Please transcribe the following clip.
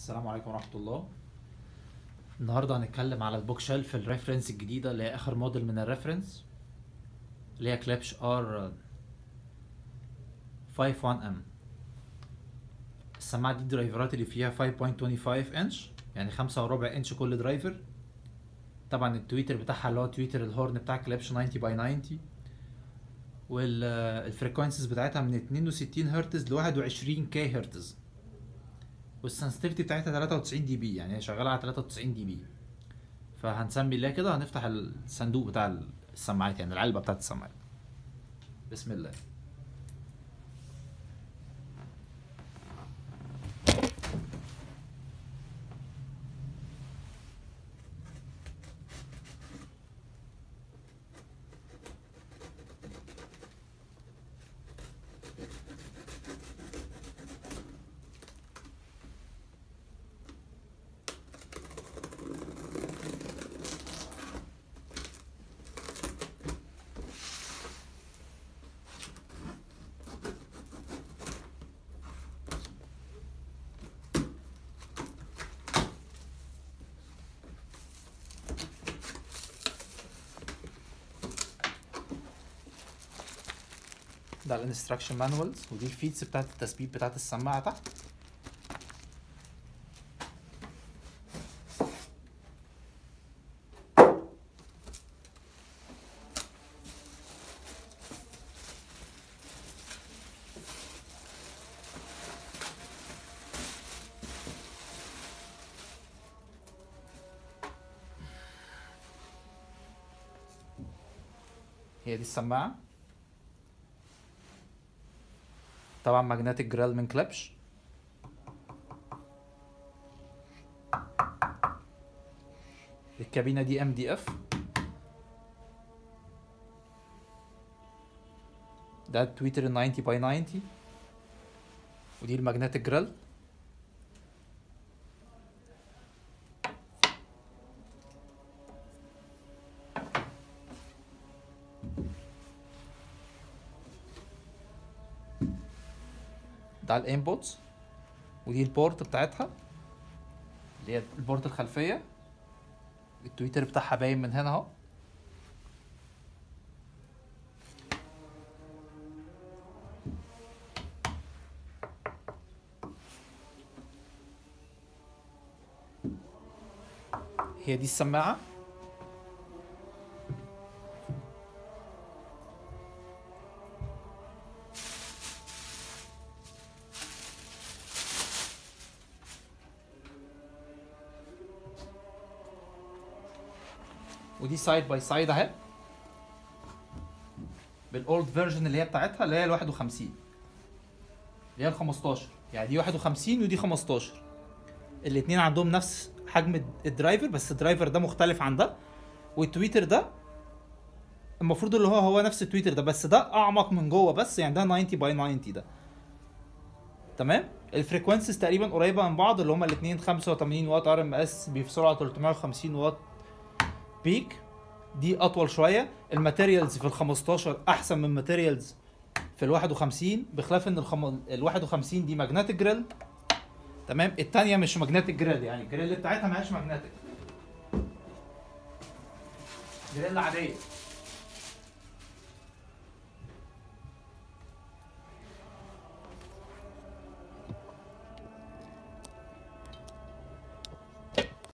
السلام عليكم ورحمة الله النهاردة هنتكلم على البوك شيلف الريفرنس الجديدة اللي هي آخر موديل من الريفرنس اللي هي كليبش ار 51 ام السماعة دي الدرايفرات اللي فيها 5.25 انش يعني خمسة وربع انش كل درايفر طبعا التويتر بتاعها اللي هو تويتر الهورن بتاع كليبش 90 باي 90 والفريكونسيز بتاعتها من 62 هرتز ل 21 كي هرتز والسنسيتيفيتي بتاعتها 93 دي بي يعني هي شغاله على 93 دي بي فهنسمي الله كده هنفتح الصندوق بتاع السماعات يعني العلبه بتاعت السماعات بسم الله ده الانستراكشن مانوالز ودي الفيتس بتاعت التثبيت بتاعت السماعه تحت هي دي السماعه طبعا ماجنتيك جريل من كليبش الكابينه دي ام دي اف ده تويتر 90 باي 90 ودي الماجنتيك جريل ده الانبوتس ودي البورت بتاعتها اللي هي البورت الخلفيه التويتر بتاعها باين من هنا اهو هي دي السماعه ودي سايد باي سايد اهي بالاولد فيرجن اللي هي بتاعتها اللي هي ال 51 اللي هي ال 15 يعني دي 51 ودي 15 الاتنين عندهم نفس حجم الدرايفر بس الدرايفر ده مختلف عن ده والتويتر ده المفروض اللي هو هو نفس التويتر ده بس ده اعمق من جوه بس يعني ده 90 باي 90 ده تمام الفريكونسيز تقريبا قريبه من بعض اللي هما الاثنين 85 واط ار ام اس بيفصلوا على 350 واط بيك دي اطول شويه الماتيريالز في ال 15 احسن من ماتيريالز في ال 51 بخلاف ان الخم... ال 51 دي ماجنتيك جريل تمام الثانيه مش ماجنتيك جريل يعني الجريل بتاعتها ماهيش ماجنتيك جريل عاديه